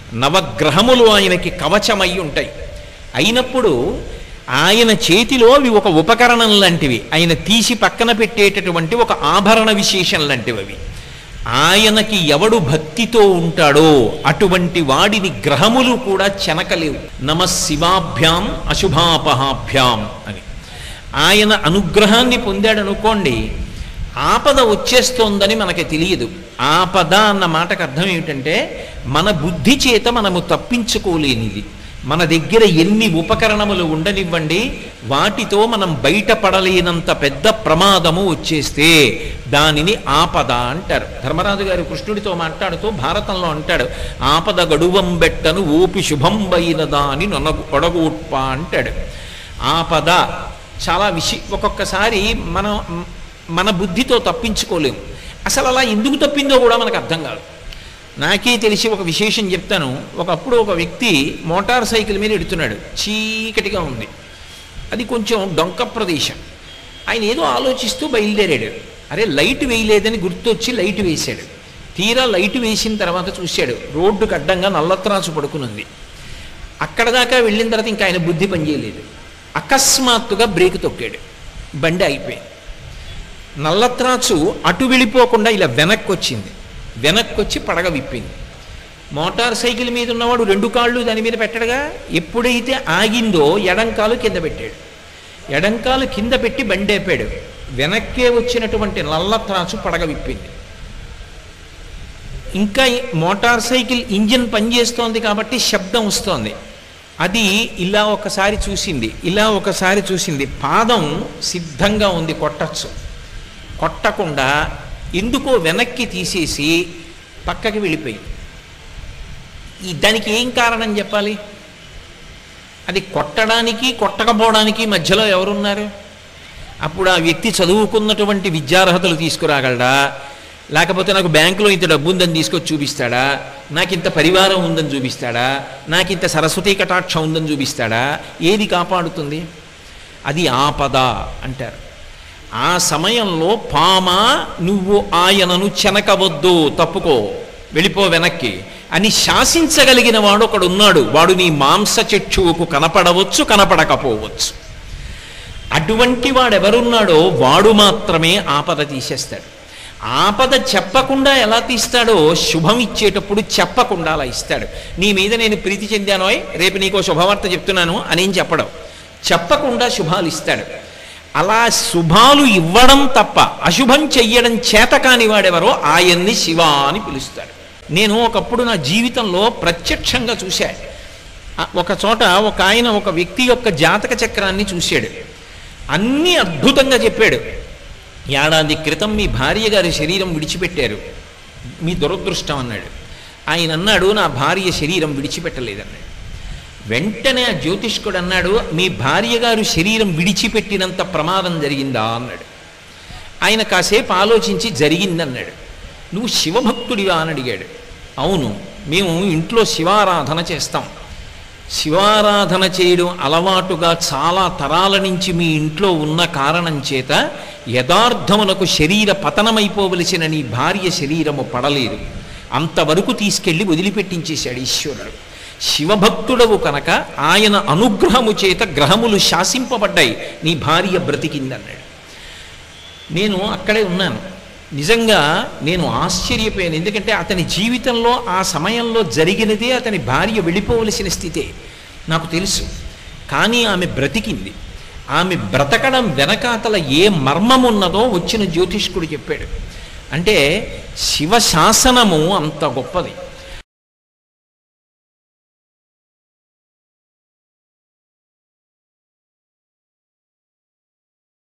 నవగ్రహములు ఆయనకి కవచమై ఉంటాయి అయినప్పుడు ఆయన చేతిలో అవి ఒక ఉపకరణం లాంటివి ఆయన తీసి పక్కన పెట్టేటటువంటి ఒక ఆభరణ విశేషం లాంటివి అవి ఆయనకి ఎవడు భక్తితో ఉంటాడో అటువంటి వాడిని గ్రహములు కూడా చెనకలేవు నమ శివాభ్యాం అశుభాపహాభ్యాం అని ఆయన అనుగ్రహాన్ని పొందాడు అనుకోండి ఆపద వచ్చేస్తోందని మనకి తెలియదు ఆపద అన్న మాటకు అర్థం ఏమిటంటే మన బుద్ధి చేత మనము తప్పించుకోలేనిది మన దగ్గర ఎన్ని ఉపకరణములు ఉండనివ్వండి వాటితో మనం బయటపడలేనంత పెద్ద ప్రమాదము వచ్చేస్తే దానిని ఆపద అంటారు ధర్మరాజు గారు కృష్ణుడితో మాట్లాడుతూ భారతంలో అంటాడు ఆపద గడువం బెట్టను ఓపి శుభంబైనదా అని నొనగు ఒడగూట్ప అంటాడు ఆపద చాలా విషి ఒక్కొక్కసారి మనం మన బుద్ధితో తప్పించుకోలేము అసలు అలా ఎందుకు తప్పిందో కూడా మనకు అర్థం కాదు నాకే తెలిసి ఒక విశేషం చెప్తాను ఒకప్పుడు ఒక వ్యక్తి మోటార్ సైకిల్ మీద ఎడుతున్నాడు చీకటిగా ఉంది అది కొంచెం డొంక ప్రదేశం ఆయన ఏదో ఆలోచిస్తూ బయలుదేరాడు అరే లైట్ వేయలేదని గుర్తొచ్చి లైట్ వేశాడు తీరా లైట్ వేసిన తర్వాత చూశాడు రోడ్డుకు అడ్డంగా నల్లత్రాసు పడుకునుంది అక్కడ దాకా వెళ్ళిన తర్వాత ఇంకా ఆయన బుద్ధి పనిచేయలేదు అకస్మాత్తుగా బ్రేక్ తొక్కాడు బండి అయిపోయింది నల్లత్రాచు అటు వెళ్ళిపోకుండా ఇలా వెనక్కి వచ్చింది వెనక్కి వచ్చి పడగ విప్పింది మోటార్ సైకిల్ మీద ఉన్నవాడు రెండు కాళ్ళు దాని మీద పెట్టడుగా ఎప్పుడైతే ఆగిందో ఎడంకాలు కింద పెట్టాడు ఎడంకాలు కింద పెట్టి బండి ఆపాడు వెనక్కే వచ్చినటువంటి నల్లత్రాచు పడగ విప్పింది ఇంకా ఈ మోటార్ సైకిల్ ఇంజిన్ పనిచేస్తోంది కాబట్టి శబ్దం వస్తోంది అది ఇలా ఒకసారి చూసింది ఇలా ఒకసారి చూసింది పాదం సిద్ధంగా ఉంది కొట్టచ్చు కొట్టకుండా ఎందుకో వెనక్కి తీసేసి పక్కకి వెళ్ళిపోయింది ఈ దానికి ఏం కారణం చెప్పాలి అది కొట్టడానికి కొట్టకపోవడానికి మధ్యలో ఎవరున్నారు అప్పుడు ఆ వ్యక్తి చదువుకున్నటువంటి విద్యార్హతలు తీసుకురాగలడా లేకపోతే నాకు బ్యాంకులో ఇంత డబ్బు ఉందని తీసుకొచ్చి చూపిస్తాడా నాకు ఇంత పరివారం ఉందని చూపిస్తాడా నాకు ఇంత సరస్వతీ కటాక్షం ఉందని చూపిస్తాడా ఏది కాపాడుతుంది అది ఆపద అంటారు ఆ సమయంలో పామ నువ్వు ఆయనను చెనకవద్దు తప్పుకో వెళ్ళిపో వెనక్కి అని శాసించగలిగిన వాడు ఒకడు ఉన్నాడు వాడు నీ మాంస చక్షువుకు కనపడవచ్చు కనపడకపోవచ్చు అటువంటి వాడెవరున్నాడో వాడు మాత్రమే ఆపద తీసేస్తాడు ఆపద చెప్పకుండా ఎలా తీస్తాడో శుభం ఇచ్చేటప్పుడు చెప్పకుండా అలా ఇస్తాడు నీ మీద నేను ప్రీతి చెందానోయ్ రేపు నీకో శుభవార్త చెప్తున్నాను అనేం చెప్పడం చెప్పకుండా శుభాలు ఇస్తాడు అలా శుభాలు ఇవ్వడం తప్ప అశుభం చెయ్యడం చేత కాని వాడెవరో ఆయన్ని శివ అని పిలుస్తాడు నేను ఒకప్పుడు నా జీవితంలో ప్రత్యక్షంగా చూశా ఆ, ఒక చోట ఒక ఆయన ఒక వ్యక్తి యొక్క జాతక చక్రాన్ని చూశాడు అన్నీ అద్భుతంగా చెప్పాడు ఏడాది క్రితం మీ భార్య గారి శరీరం విడిచిపెట్టారు మీ దురదృష్టం అన్నాడు ఆయన అన్నాడు నా భార్య శరీరం విడిచిపెట్టలేదన్నాడు వెంటనే ఆ జ్యోతిష్కుడు అన్నాడు మీ భార్య గారు శరీరం విడిచిపెట్టినంత ప్రమాదం జరిగిందా అన్నాడు ఆయన కాసేపు ఆలోచించి జరిగిందన్నాడు నువ్వు శివభక్తుడివా అని అడిగాడు అవును మేము ఇంట్లో శివారాధన చేస్తాం శివారాధన చేయడం అలవాటుగా చాలా తరాల నుంచి మీ ఇంట్లో ఉన్న కారణం చేత యథార్థమునకు శరీర పతనమైపోవలసిన నీ భార్య శరీరము పడలేదు అంతవరకు తీసుకెళ్ళి వదిలిపెట్టించేశాడు ఈశ్వరుడు శివభక్తుడవు కనుక ఆయన అనుగ్రహము చేత గ్రహములు శాసింపబడ్డాయి నీ భార్య బ్రతికిందన్నాడు నేను అక్కడే ఉన్నాను నిజంగా నేను ఆశ్చర్యపోయాను ఎందుకంటే అతని జీవితంలో ఆ సమయంలో జరిగినదే అతని భార్య వెళ్ళిపోవలసిన స్థితే నాకు తెలుసు కానీ ఆమె బ్రతికింది ఆమె బ్రతకడం వెనకాతల ఏ మర్మం ఉన్నదో వచ్చిన జ్యోతిష్కుడు చెప్పాడు అంటే శివశాసనము అంత గొప్పది